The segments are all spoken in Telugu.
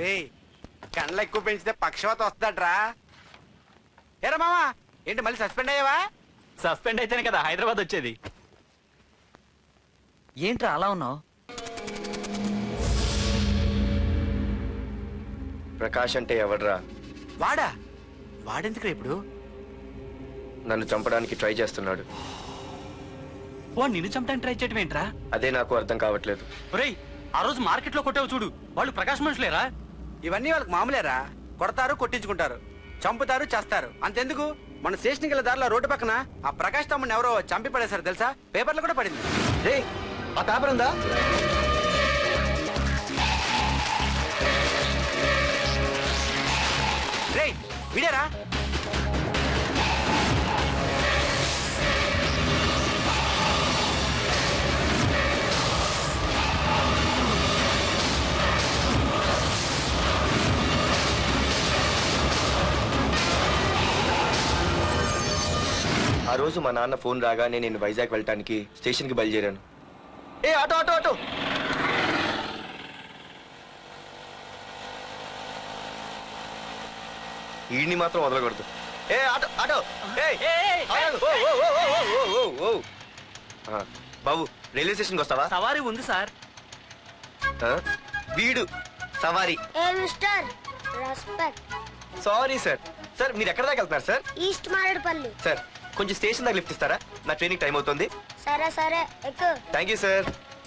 రే కండ్లు ఎక్కువ పెంచితే పక్షవాత వస్తాడ్రా ఏరా మామా ఏంటి మళ్ళీ సస్పెండ్ అయ్యావా సస్పెండ్ అయితేనే కదా హైదరాబాద్ వచ్చేది ఏంట్రా అలా ఉన్నావు ప్రకాష్ అంటే ఎవడ్రా వాడా వాడెందుకు ఇప్పుడు నన్ను చంపడానికి ట్రై చేస్తున్నాడు ఓ నిన్ను చంపడానికి ట్రై చేయడం ఏంట్రా అదే నాకు అర్థం కావట్లేదు ఒరేయ్ ఆ రోజు మార్కెట్ లో కొట్టావు చూడు వాళ్ళు ప్రకాశ్ మనుషులేరా ఇవన్నీ వాళ్ళకి మామూలేరా కొడతారు కొట్టించుకుంటారు చంపుతారు చేస్తారు అంతెందుకు మన స్టేషన్కి వెళ్ళే దారిలో రోడ్డు పక్కన ఆ ప్రకాష్ తమ్ముని ఎవరో చంపి పడేశారు తెలుసా పేపర్లో కూడా పడింది రే ఆ పేపర్ ఉందా రే విడారా ఆ రోజు మా నాన్న ఫోన్ రాగానే నేను వైజాగ్ వెళ్ళటానికి స్టేషన్కి బయలుదేరాను ఏ ఆటో ఆటో ఆటో ఈడిని మాత్రం వదలకూడదు ఏ ఆటో ఆటో ఏయ్, ఆగు. ఓ, ఓ, ఓ, ఓ, ఓ, ఓ, ఓ, ఓ. ఆ, బాబు రైల్వే స్టేషన్కి వస్తావా సవారీ ఉంది సార్ ఆ? వీడు సవారీ ఏ mister respect sorry sir sir మీరు ఎక్కడ దాకా వెళ్తున్నారు సార్ ఈస్ట్ మారేడుపల్లి సార్ కొంచెం స్టేషన్ దాకా లిఫ్ట్ ఇస్తారా నా ట్రైనింగ్ టైం అవుతుంది సరే సరే ఎక్కు థ్యాంక్ యూ సార్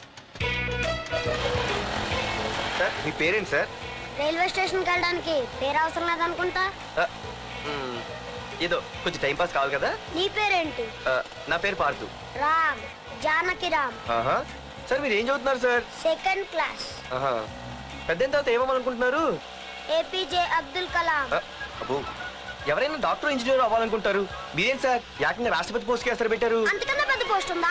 సార్ మీ పేరేంటి సార్ రైల్వే స్టేషన్కి వెళ్ళడానికి పేరు అవసరం లేదనుకుంటా ఆ, మ్, ఏదో కొంచెం టైం పాస్ కావాలి కదా నీ పేరేంటి ఆ, నా పేరు పార్థు రామ్ జానకి రామ్ ఆహా సార్ మీరు ఏం చదువుతున్నారు సార్ సెకండ్ క్లాస్ ఆహా పెద్ద తర్వాత ఏమనుకుంటున్నారు ఏపీజే అబ్దుల్ కలాం అబ్బో ఎవరైనా డాక్టర్ ఇంజనీర్ అవ్వాలనుకుంటారు మీరేం సార్ ఏకంగా రాష్ట్రపతి పోస్ట్కి ఎస్తారు పెట్టారు అంతకన్నా పెద్ద పోస్ట్ ఉందా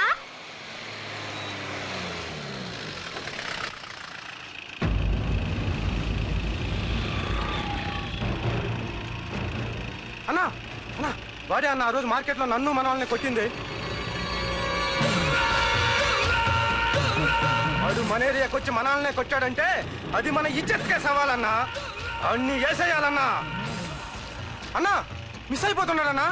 అన్నా అన్నా వాడే అన్న ఆ రోజు మార్కెట్లో నన్ను మన వాళ్ళని కొట్టింది వాడు మన ఏరియాకి వచ్చి మన వాళ్ళనే కొట్టాడంటే అది మన ఇజ్జత్కే సవాలన్నా అన్ని వేసేయాలన్నా అన్నా మిస్ అయిపోతున్నాడన్నా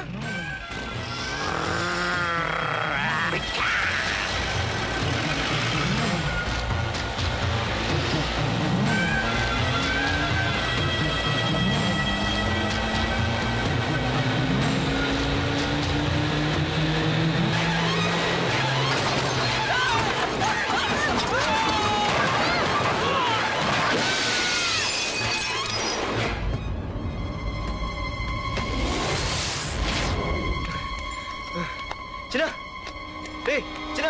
చిన్న రే చిన్న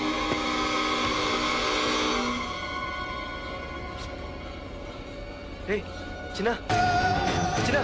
రే చిన్న చిన్న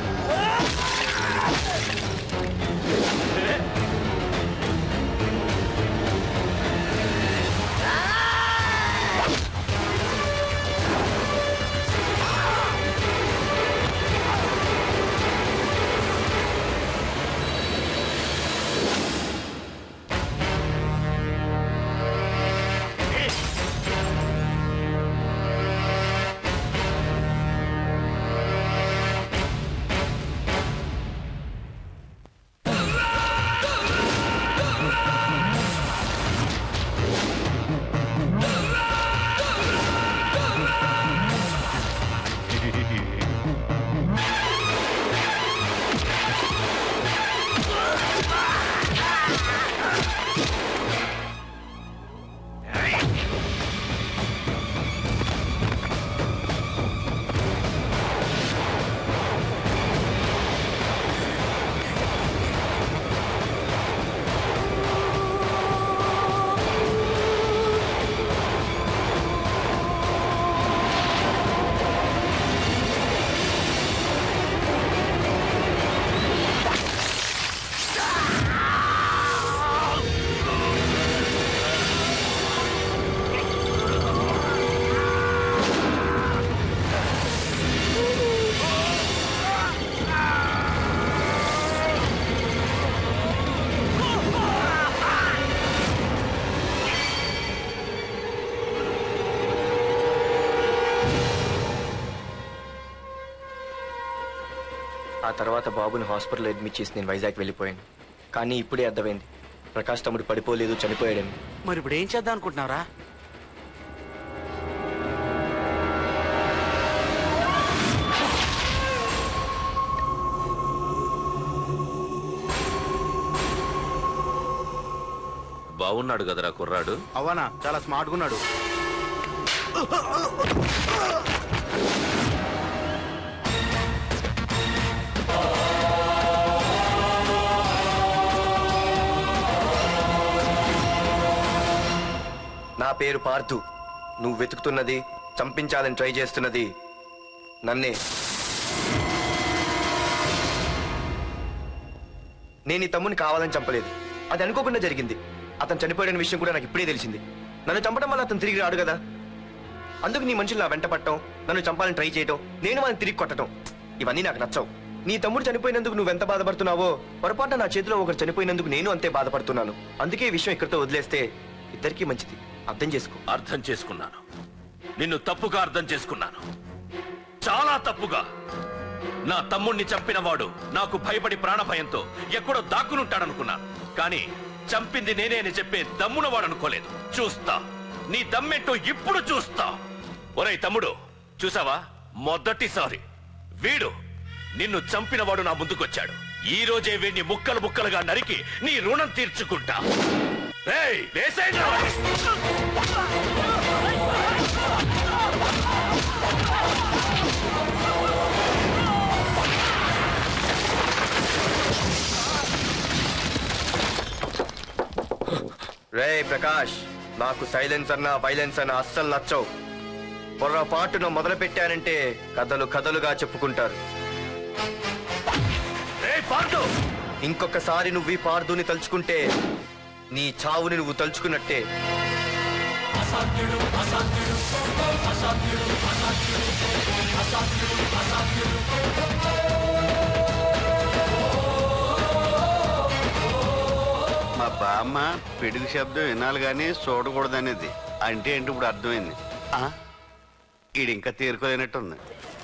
ఆ తర్వాత బాబుని హాస్పిటల్లో అడ్మిట్ చేసి నేను వైజాగ్ వెళ్ళిపోయాను కానీ ఇప్పుడే అర్థమైంది ప్రకాష్ తమ్ముడు పడిపోలేదు చనిపోయాడని మరి ఇప్పుడు ఏం చేద్దాం అనుకుంటున్నావురా బాగున్నాడు కదరా కుర్రాడు అవనా చాలా స్మార్ట్ గా ఉన్నాడు నా పేరు పార్థు నువ్వు వెతుకుతున్నది చంపించాలని ట్రై చేస్తున్నది నన్నే నేను ఈ తమ్ముని కావాలని చంపలేదు అది అనుకోకుండా జరిగింది అతను చనిపోయిన విషయం కూడా నాకు ఇప్పుడే తెలిసింది నన్ను చంపడం వల్ల అతను తిరిగి రాడు కదా అందుకు నీ మనుషులు నా వెంట పట్టడం నన్ను చంపాలని ట్రై చేయటం నేను వాళ్ళని తిరిగి కొట్టడం ఇవన్నీ నాకు నచ్చవు నీ తమ్ముడు చనిపోయినందుకు నువ్వు ఎంత బాధపడుతున్నావో పొరపాటున నా చేతిలో ఒకరు చనిపోయినందుకు నేను అంతే బాధపడుతున్నాను అందుకే ఈ విషయం ఇక్కడితో వదిలేస్తే ఇద్దరికీ మంచిది అర్థం చేసుకో అర్థం చేసుకున్నాను నిన్ను తప్పుగా అర్థం చేసుకున్నాను చాలా తప్పుగా నా తమ్ముణ్ణి చంపినవాడు నాకు భయపడి ప్రాణభయంతో ఎక్కడో దాక్కునుంటాడనుకున్నాను కానీ చంపింది నేనే అని చెప్పే దమ్మునవాడు అనుకోలేదు చూస్తా నీ దమ్మెంటో ఇప్పుడు చూస్తా ఒరేయ్ తమ్ముడు చూసావా మొదటిసారి వీడు నిన్ను చంపినవాడు నా ముందుకొచ్చాడు ఈ రోజే వీడిని ముక్కలు ముక్కలుగా నరికి నీ రుణం తీర్చుకుంటా రేయ్, వేసేయ్రా వాడిని. రే ప్రకాష్ నాకు సైలెన్స్ అన్నా వైలెన్స్ అన్నా అస్సలు నచ్చవు పొర్రపాటున మొదలు పెట్టానంటే కథలు కథలుగా చెప్పుకుంటారు రేయ్, పాండు ఇంకొకసారి నువ్వు ఈ పార్దుని తలుచుకుంటే నీ చావుని నువ్వు తలుచుకున్నట్టే మా బామ్మ పిడుగు శబ్దం వినాలి కానీ చూడకూడదనేది అంటే ఏంటి ఇప్పుడు అర్థమైంది ఆ? ఈడు ఇంకా తేరుకోలేనట్టుంది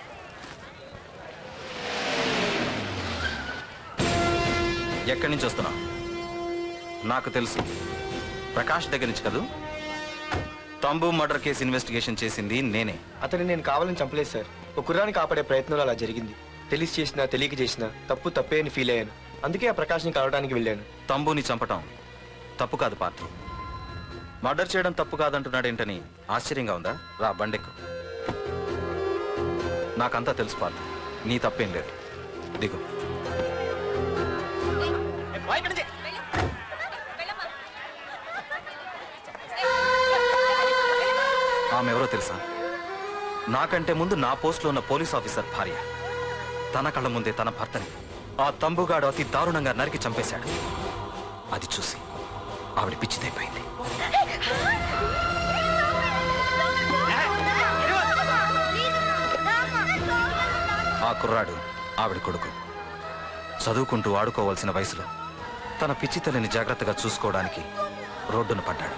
ఎక్కడి నుంచి వస్తున్నావు నాకు తెలుసు ప్రకాష్ దగ్గర నుంచి కదూ తంబు మర్డర్ కేసు ఇన్వెస్టిగేషన్ చేసింది నేనే అతన్ని నేను కావాలని చంపలేదు సార్ ఒక కుర్రాన్ని కాపాడే ప్రయత్నంలో అలా జరిగింది తెలిసి చేసినా తెలియక చేసినా తప్పు తప్పే అని ఫీల్ అయ్యాను అందుకే ఆ ప్రకాష్ని కలవడానికి వెళ్ళాను తంబుని చంపటం తప్పు కాదు పార్థు మర్డర్ చేయడం తప్పు కాదంటున్నాడేంటని ఆశ్చర్యంగా ఉందా రా బండెక్కు నాకంతా తెలుసు పార్థు నీ తప్పేం లేదు దిగు ఆమె ఎవరో తెలుసా నాకంటే ముందు నా పోస్ట్లో ఉన్న పోలీస్ ఆఫీసర్ భార్య తన కళ్ళ ముందే తన భర్తని ఆ తంబుగాడు అతి దారుణంగా నరికి చంపేశాడు అది చూసి ఆవిడ పిచ్చిదైపోయింది ఆ కుర్రాడు ఆవిడ కొడుకు చదువుకుంటూ ఆడుకోవాల్సిన వయసులో తన పిచ్చి తల్లిని జాగ్రత్తగా చూసుకోవడానికి రోడ్డున పడ్డాడు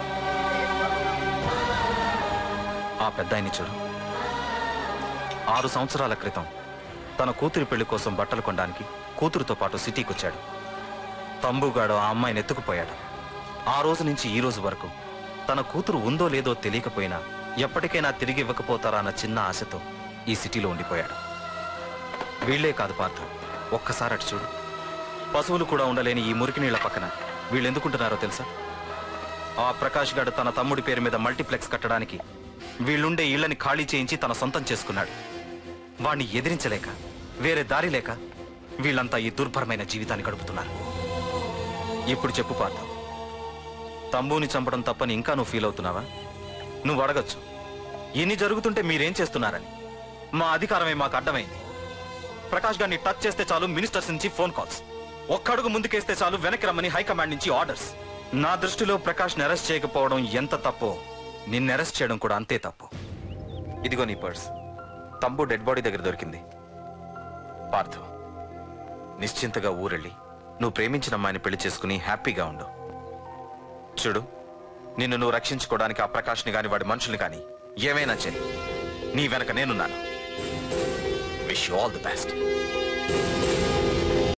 ఆ పెద్దాయని చూడు ఆరు సంవత్సరాల క్రితం తన కూతురి పెళ్లి కోసం బట్టలు కొనడానికి కూతురుతో పాటు సిటీకి వచ్చాడు తంబుగాడు ఆ అమ్మాయిని ఎత్తుకుపోయాడు ఆ రోజు నుంచి ఈ రోజు వరకు తన కూతురు ఉందో లేదో తెలియకపోయినా ఎప్పటికైనా తిరిగి ఇవ్వకపోతారా అన్న చిన్న ఆశతో ఈ సిటీలో ఉండిపోయాడు వీళ్లే కాదు పార్థ ఒక్కసారి అటు చూడు పశువులు కూడా ఉండలేని ఈ మురికి నీళ్ల పక్కన వీళ్ళు ఎందుకుంటున్నారో తెలుసా ఆ ప్రకాష్ గాడు తన తమ్ముడి పేరు మీద మల్టీప్లెక్స్ కట్టడానికి వీళ్ళుండే ఇళ్లని ఖాళీ చేయించి తన సొంతం చేసుకున్నాడు వాణ్ణి ఎదిరించలేక వేరే దారి లేక వీళ్ళంతా ఈ దుర్భరమైన జీవితాన్ని గడుపుతున్నారు ఇప్పుడు చెప్పు పార్థ తమ్ముని చంపడం తప్పని ఇంకా నువ్వు ఫీల్ అవుతున్నావా నువ్వు అడగచ్చు ఇన్ని జరుగుతుంటే మీరేం చేస్తున్నారని మా అధికారమే మాకు అడ్డమైంది ప్రకాష్ గారిని టచ్ చేస్తే చాలు మినిస్టర్స్ నుంచి ఫోన్ కాల్స్ ఒక్కడుగు ముందుకేస్తే చాలు వెనక్కి రమ్మని హైకమాండ్ నుంచి ఆర్డర్స్ నా దృష్టిలో ప్రకాష్ అరెస్ట్ చేయకపోవడం ఎంత తప్పో నిన్ను అరెస్ట్ చేయడం కూడా అంతే తప్పు ఇదిగో నీ పర్స్ తంబు డెడ్ బాడీ దగ్గర దొరికింది పార్థు నిశ్చింతగా ఊరెళ్ళి నువ్వు ప్రేమించిన అమ్మాయిని పెళ్లి చేసుకుని హ్యాపీగా ఉండు చూడు నిన్ను నువ్వు రక్షించుకోవడానికి ఆ ప్రకాష్ని గాని వాడి మనుషుల్ని కానీ ఏమైనా చేయి నీ వెనక నేనున్నాను విష్ ఆల్ ది బెస్ట్ ఆ